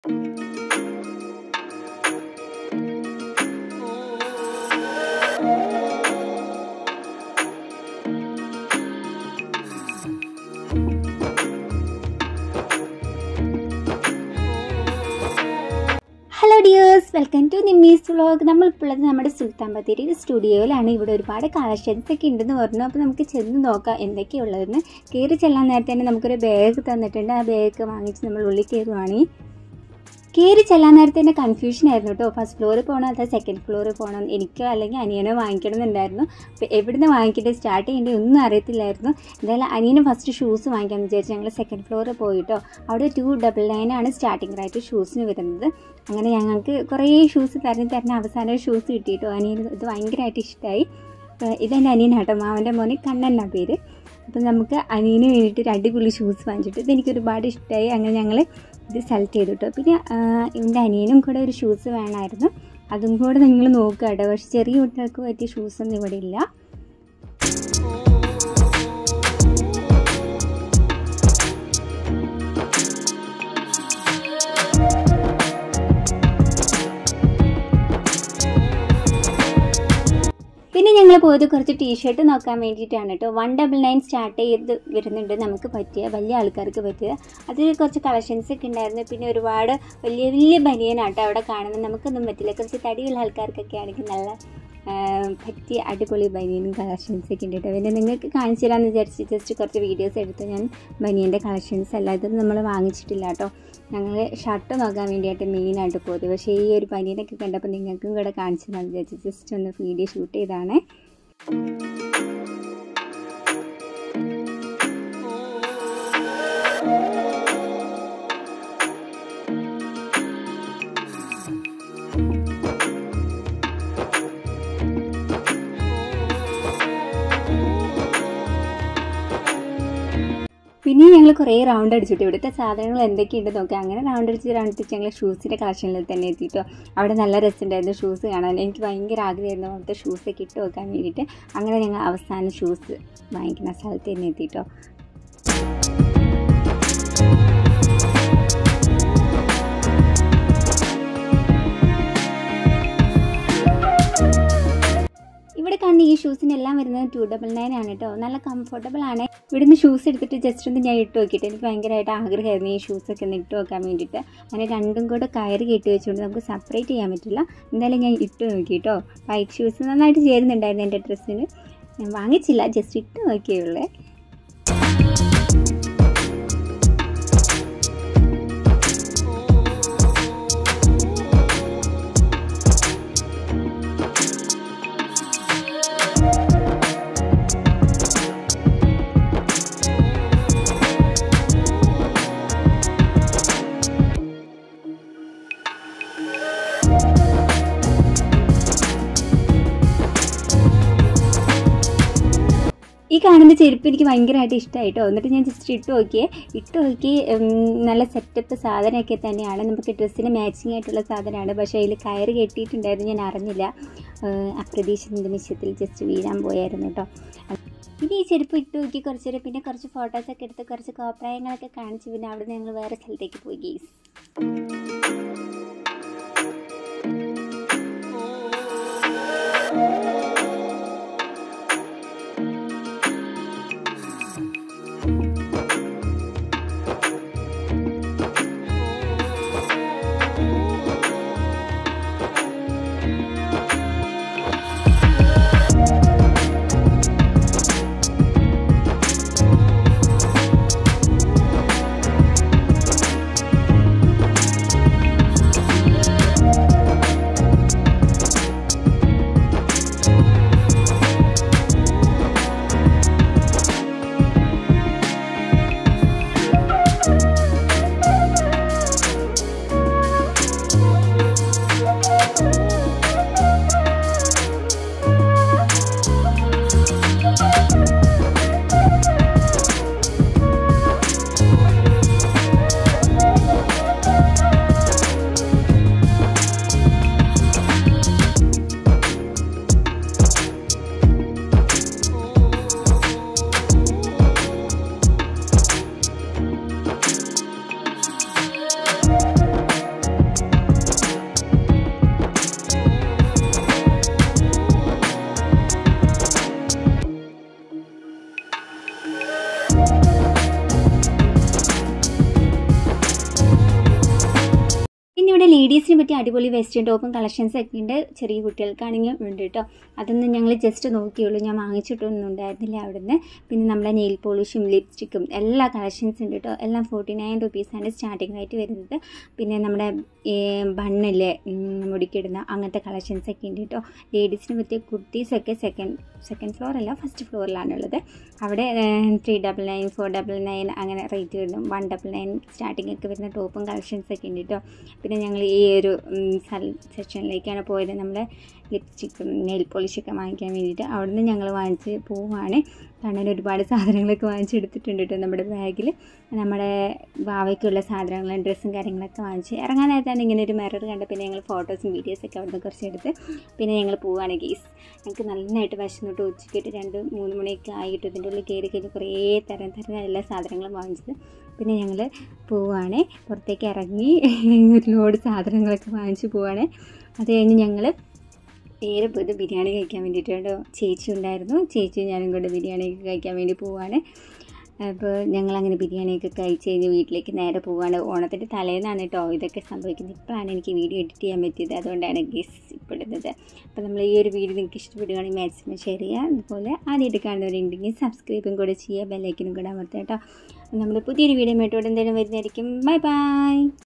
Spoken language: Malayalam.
hello dears welcome to Nimmy's vlog നമ്മളിപ്പോൾ ഉള്ളത് നമ്മുടെ സുൽത്താൻ ബത്തേരി സ്റ്റുഡിയോയിലാണ് ഇവിടെ ഒരുപാട് കളക്ഷൻസ് ഒക്കെ ഉണ്ടെന്ന് പറഞ്ഞു അപ്പോൾ നമുക്ക് ചെന്ന് നോക്കാം എന്തൊക്കെയുള്ളതെന്ന് കയറി ചെല്ലാൻ നേരത്തെ തന്നെ നമുക്കൊരു ബാഗ് തന്നിട്ടുണ്ട് ആ ബാഗ് വാങ്ങിച്ച് നമ്മൾ ഉള്ളിൽ കയറുവാണെങ്കിൽ കയറി ചെല്ലാൻ നേരത്തെ തന്നെ കൺഫ്യൂഷൻ ആയിരുന്നു കേട്ടോ ഫസ്റ്റ് ഫ്ലോറിൽ പോകണോ അതോ സെക്കൻഡ് ഫ്ലോറിൽ പോകണം എനിക്കോ അല്ലെങ്കിൽ അനിയനോ വാങ്ങിക്കണം എന്നുണ്ടായിരുന്നു അപ്പോൾ എവിടുന്ന് വാങ്ങിക്കട്ടെ സ്റ്റാർട്ട് ചെയ്യേണ്ടത് ഒന്നും അറിയത്തില്ലായിരുന്നു എന്തായാലും അനിയന് ഫസ്റ്റ് ഷൂസ് വാങ്ങിക്കാമെന്ന് വിചാരിച്ചു ഞങ്ങൾ സെക്കൻഡ് ഫ്ലോറിൽ പോയിട്ടോ അവിടെ ടു ഡബിൾ നയനാണ് സ്റ്റാർട്ടിംഗ് റേറ്റ് ഷൂസിന് വരുന്നത് അങ്ങനെ ഞങ്ങൾക്ക് കുറേ ഷൂസ് തരണി തരണ അവസാനം ഷൂസ് കിട്ടിയിട്ടോ അനിയന് ഇത് ഭയങ്കരമായിട്ട് ഇഷ്ടമായി അപ്പോൾ ഇതെൻ്റെ അനിയനാട്ടോ മാവൻ്റെ മോനെ കണ്ണനാ പേര് അപ്പം നമുക്ക് അനിയന് വേണ്ടിയിട്ട് ഒരു അടിപൊളി ഷൂസ് വാങ്ങിച്ചിട്ട് ഇതെനിക്ക് ഒരുപാട് ഇഷ്ടമായി അങ്ങനെ ഞങ്ങൾ ഇത് സെലക്ട് ചെയ്തു കേട്ടോ പിന്നെ എൻ്റെ അനിയനും കൂടെ ഒരു ഷൂസ് വേണമായിരുന്നു അതും കൂടെ നിങ്ങൾ നോക്കുക കേട്ടോ പക്ഷെ ചെറിയ കുട്ടികൾക്ക് പറ്റിയ ഷൂസൊന്നും ഇവിടെ ഇല്ല പിന്നെ ഞങ്ങൾ പോയത് കുറച്ച് ടീഷർട്ട് നോക്കാൻ വേണ്ടിയിട്ടാണ് കേട്ടോ വൺ ഡബിൾ നയൻ സ്റ്റാർട്ട് ചെയ്ത് വരുന്നുണ്ട് നമുക്ക് പറ്റിയ വലിയ ആൾക്കാർക്ക് പറ്റിയ അതിൽ കുറച്ച് കളക്ഷൻസ് ഒക്കെ ഉണ്ടായിരുന്നു പിന്നെ ഒരുപാട് വലിയ വലിയ ബനിയനാട്ടോ അവിടെ കാണുന്നത് നമുക്കൊന്നും പറ്റില്ല കുറച്ച് തടിയുള്ള ആൾക്കാർക്കൊക്കെ ആണെങ്കിൽ നല്ല ആ, പറ്റിയ അടിപൊളി ബനിയനും കളക്ഷൻസ് ഒക്കെ ഉണ്ട് കേട്ടോ പിന്നെ നിങ്ങൾക്ക് കാണിച്ചു തരാമെന്ന് വിചാരിച്ച് ജസ്റ്റ് കുറച്ച് വീഡിയോസ് എടുത്ത് ഞാൻ ബനിയൻ്റെ കളക്ഷൻസ് അല്ല ഇതൊന്നും നമ്മൾ വാങ്ങിച്ചിട്ടില്ല കേട്ടോ ഞങ്ങൾ ഷർട്ട് നോക്കാൻ വേണ്ടിയിട്ട് മെയിനായിട്ട് പോയത് പക്ഷേ ഈ ഒരു ബനിയനൊക്കെ കണ്ടപ്പോൾ നിങ്ങൾക്കും കൂടെ കാണിച്ചു തരാമെന്ന് വിചാരിച്ചു ജസ്റ്റ് ഒന്ന് വീഡിയോ ഷൂട്ട് ചെയ്താണ് പിന്നെ ഞങ്ങൾ കുറേ റൗണ്ട് അടിച്ചിട്ട് ഇവിടുത്തെ സാധനങ്ങൾ എന്തൊക്കെയുണ്ട് നോക്കാം അങ്ങനെ റൗണ്ട് അടിച്ച് റൗണ്ട് അടിച്ച് ഞങ്ങൾ ഷൂസിൻ്റെ കളക്ഷനിൽ തന്നെ എത്തിയിട്ടോ അവിടെ നല്ല രസമുണ്ടായിരുന്നു ഷൂസ് കാണാൻ എനിക്ക് ഭയങ്കര ആഗ്രഹമായിരുന്നു അവിടുത്തെ ഷൂസൊക്കെ ഇട്ട് വെക്കാൻ വേണ്ടിയിട്ട് അങ്ങനെ ഞങ്ങൾ അവസാനം ഷൂസ് വാങ്ങിക്കുന്ന സ്ഥലത്ത് തന്നെ എത്തിയിട്ടോ ഇവിടെ കാണുന്ന ഈ ഷൂസിനെല്ലാം വരുന്നത് ടു ഡബിൾ നയൻ ആണ് കേട്ടോ നല്ല കംഫർട്ടബിൾ ആണ് ഇവിടുന്ന് ഷൂസ് എടുത്തിട്ട് ജസ്റ്റ് ഒന്ന് ഞാൻ ഇട്ട് നോക്കിയിട്ട് എനിക്ക് ഭയങ്കരമായിട്ട് ആഗ്രഹമായിരുന്നു ഈ ഷൂസൊക്കെ ഒന്ന് ഇട്ട് നോക്കാൻ വേണ്ടിയിട്ട് അങ്ങനെ രണ്ടും കൂടെ കയറി കെട്ടി വെച്ചുകൊണ്ട് നമുക്ക് സെപ്പറേറ്റ് ചെയ്യാൻ പറ്റില്ല എന്തായാലും ഞാൻ ഇട്ട് നോക്കി കേട്ടോ വൈറ്റ് ഷൂസ് നന്നായിട്ട് ചേരുന്നുണ്ടായിരുന്നു എൻ്റെ ഡ്രസ്സിന് ഞാൻ വാങ്ങിച്ചില്ല ജസ്റ്റ് ഇട്ട് നോക്കിയുള്ളേ ഈ കാണുന്ന ചെരുപ്പ് എനിക്ക് ഭയങ്കരമായിട്ട് ഇഷ്ടമായിട്ടോ എന്നിട്ട് ഞാൻ ജസ്റ്റ് ഇട്ട് നോക്കിയേ ഇട്ട് നോക്കി ഉം, നല്ല സെറ്റപ്പ് സാധനമൊക്കെ തന്നെയാണ് നമുക്ക് ഡ്രസ്സിന് മാച്ചിങ് ആയിട്ടുള്ള സാധനമാണ് പക്ഷേ അതിൽ കയറ് കെട്ടിയിട്ടുണ്ടായിരുന്നു ഞാൻ അറിഞ്ഞില്ല ഏഹ്, അപ്രതീക്ഷിത നിമിഷത്തിൽ ജസ്റ്റ് വീഴാൻ പോയായിരുന്നു കേട്ടോ പിന്നെ ഈ ചെരുപ്പ് ഇട്ട് നോക്കി കുറച്ച് നേരം പിന്നെ കുറച്ച് ഫോട്ടോസൊക്കെ എടുത്ത് കുറച്ച് കോപ്രായങ്ങളൊക്കെ കാണിച്ച് പിന്നെ അവിടെ നിന്ന് ഞങ്ങൾ വേറെ സ്ഥലത്തേക്ക് പോയി ഗെയ്സ് ലേഡീസിനെ പറ്റി അടിപൊളി വെസ്റ്റേൺ ടോപ്പും കളക്ഷൻസ് ഒക്കെ ഉണ്ട് ചെറിയ കുട്ടികൾക്കാണെങ്കിൽ ഉണ്ട് കേട്ടോ അതൊന്നും ഞങ്ങൾ ജസ്റ്റ് നോക്കിയുള്ളൂ ഞാൻ വാങ്ങിച്ചിട്ടൊന്നും ഉണ്ടായിരുന്നില്ല അവിടുന്ന് പിന്നെ നമ്മുടെ നെയിൽ പോളിഷും ലിപ്സ്റ്റിക്കും എല്ലാ കളക്ഷൻസ് ഉണ്ട് കേട്ടോ എല്ലാം ഫോർട്ടി നയൻ റുപ്പീസാണ് സ്റ്റാർട്ടിംഗ് ആയിട്ട് വരുന്നത് പിന്നെ നമ്മുടെ ബണ്ണില്ലേ മുടിക്കിടുന്ന അങ്ങനത്തെ കളക്ഷൻസ് ഒക്കെ ഉണ്ട് കേട്ടോ ലേഡീസിന് പറ്റിയ കുർത്തീസൊക്കെ സെക്കൻഡ് സെക്കൻഡ് ഫ്ലോർ അല്ല ഫസ്റ്റ് ഫ്ലോറിലാണുള്ളത് അവിടെ three double nine four double nine അങ്ങനെ റേറ്റ് വരുന്നു വൺ ഡബിൾ നയൻ സ്റ്റാർട്ടിംഗ് ഒക്കെ വരുന്ന ടോപ്പും കളക്ഷൻസ് ഒക്കെ ഉണ്ട് കേട്ടോ പിന്നെ ഞങ്ങൾ ഈ ഒരു സെക്ഷനിലേക്കാണ് പോയത് നമ്മുടെ ലിപ്സ്റ്റിക്കും നെയിൽ പോളിഷൊക്കെ വാങ്ങിക്കാൻ വേണ്ടിയിട്ട് അവിടുന്ന് ഞങ്ങൾ വാങ്ങിച്ച് പോവുകയാണ് കണ്ണൻ ഒരുപാട് സാധനങ്ങളൊക്കെ വാങ്ങിച്ചെടുത്തിട്ടുണ്ട് കേട്ടോ നമ്മുടെ ബാഗിൽ നമ്മുടെ വാവയ്ക്കുള്ള സാധനങ്ങളും ഡ്രസ്സും കാര്യങ്ങളൊക്കെ വാങ്ങിച്ച് ഇറങ്ങാനായിട്ടാണ് ഇങ്ങനെ ഒരു മിറർ കണ്ട പിന്നെ ഞങ്ങൾ ഫോട്ടോസും വീഡിയോസൊക്കെ അവിടുന്ന് കുറച്ച് എടുത്ത് പിന്നെ ഞങ്ങൾ പോവുകയാണ് ഗീസ് ഞങ്ങൾക്ക് നന്നായിട്ട് വിശന്നിട്ട് ഉച്ചയ്ക്കിട്ട് രണ്ട് മൂന്ന് മണിയൊക്കെ ആയിട്ട് ഇതിൻ്റെ ഉള്ളിൽ കയറി കഴിഞ്ഞ് കുറേ തരം തരം എല്ലാ സാധനങ്ങളും വാങ്ങിച്ചത് പിന്നെ ഞങ്ങൾ പോവുകയാണ് പുറത്തേക്ക് ഇറങ്ങി ഒരു ലോഡ് സാധനങ്ങളൊക്കെ വാങ്ങിച്ച് പോവുകയാണ് അത് കഴിഞ്ഞ് ഞങ്ങൾ നേരെ പോയത് ബിരിയാണി കഴിക്കാൻ വേണ്ടിയിട്ടോ ചേച്ചി ഉണ്ടായിരുന്നു ചേച്ചി ഞാനും കൂടെ ബിരിയാണിയൊക്കെ കഴിക്കാൻ വേണ്ടി പോവുകയാണ് അപ്പോൾ ഞങ്ങളങ്ങനെ ബിരിയാണിയൊക്കെ കഴിച്ച് കഴിഞ്ഞ് വീട്ടിലേക്ക് നേരെ പോവുകയാണ് ഓണത്തിൻ്റെ തലേന്നാണ് കേട്ടോ ഇതൊക്കെ സംഭവിക്കുന്നത് ഇപ്പോഴാണ് എനിക്ക് വീഡിയോ എഡിറ്റ് ചെയ്യാൻ പറ്റിയത് അതുകൊണ്ടാണ് ഗസ് ഇപ്പെടുന്നത് അപ്പോൾ നമ്മൾ ഈ ഒരു വീഡിയോ നിങ്ങൾക്ക് ഇഷ്ടപ്പെടുകയാണെങ്കിൽ മാക്സിമം ഷെയർ ചെയ്യുക അതുപോലെ ആദ്യമായിട്ട് കാണുന്നവരുണ്ടെങ്കിൽ സബ്സ്ക്രൈബും കൂടെ ചെയ്യുക ബെല്ലൈക്കനും കൂടെ അമർത്തുക കേട്ടോ നമ്മുടെ പുതിയൊരു വീഡിയോ മേട്ടോടെ എന്തെങ്കിലും വരുന്നതായിരിക്കും ബൈ ബൈ